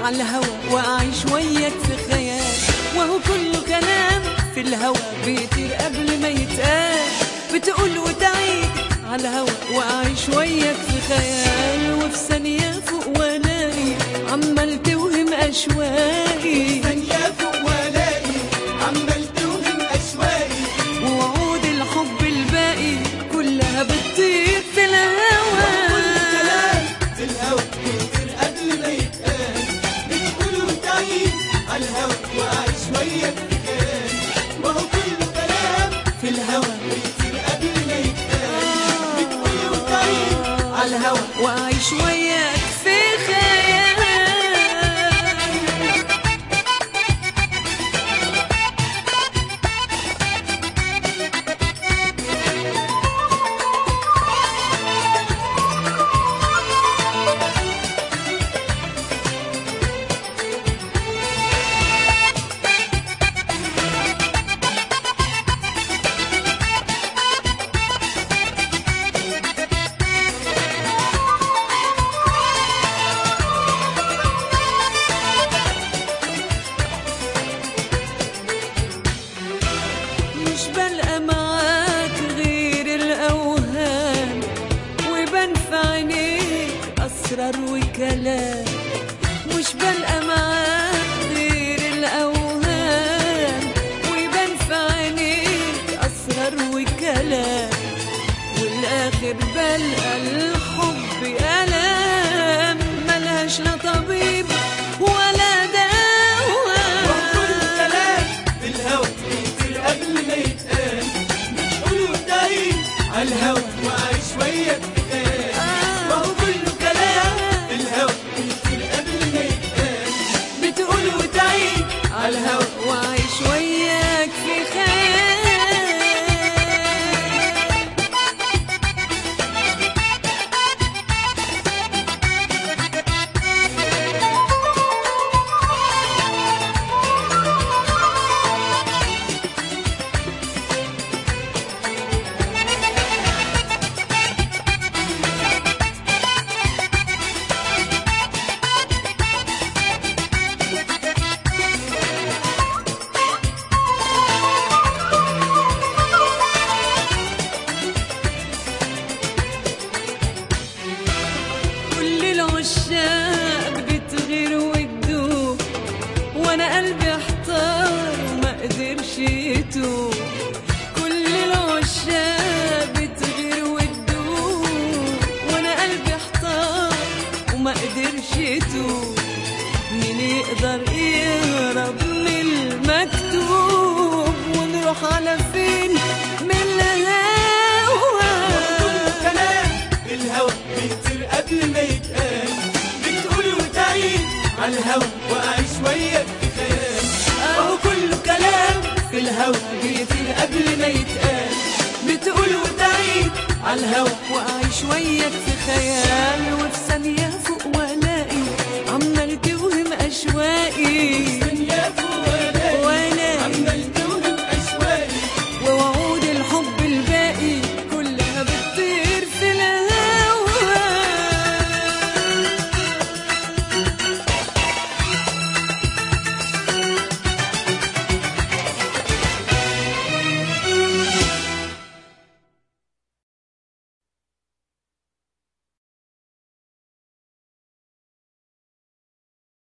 على الهوى واعيش وياك في خيال وهو كله كلام في الهوى بيطير قبل ما يتقال بتقول وتعيد على الهوى واعيش وياك في خيال وفي ثانية فوق والاقي عمال توهم اشواقي ثانية فوق والاقي عمال توهم أشواقي ووعود الحب الباقي كلها بتطير في الهوى كلام في الهوا بيطير قبل ما يتقال بتقول وتعيد على الهوا وأعيش وياك في خيال ما هو كله كلام في الهوا بيطير قبل ما يتقال بتقول وتعيد على الهوا واعيش وياك في خيال مش بلقى معاك غير الأوهام وبان في عينيك أسرار وكلام مش بلقى معاك غير الأوهام وبان في عينيك أسرار وكلام والآخر بلقى الحب ألام ملهاش لا طبيب ولا دواء وكل كلام في الهوا بيطير قبل ما يتقال بتقول وتعيد على الهوا وأعيش وياك في خيال ما هو كله كلام في الهوا بيطير قبل ما يتقال بتقول وتعيد على الهوا وعيش وياك في خيال كل العشاق بتغير وتدوب وانا قلبي احتار وما قدرش يتوب كل العشاق بتغير وتدوب وانا قلبي احتار وما قدرش يتوب مين يقدر يهرب من المكتوب ونروح على فين من الهوى كلام في الهوا بيطير قبل ما يتقال بتقول وتعيد على الهوا وأعيش وياك في خيال وهو كله كلام في الهوا بيطير قبل ما يتقال بتقول وتعيد على الهوا واعيش وياك في خيال وفي ثانية فوق والاقي عمال توهم اشواقي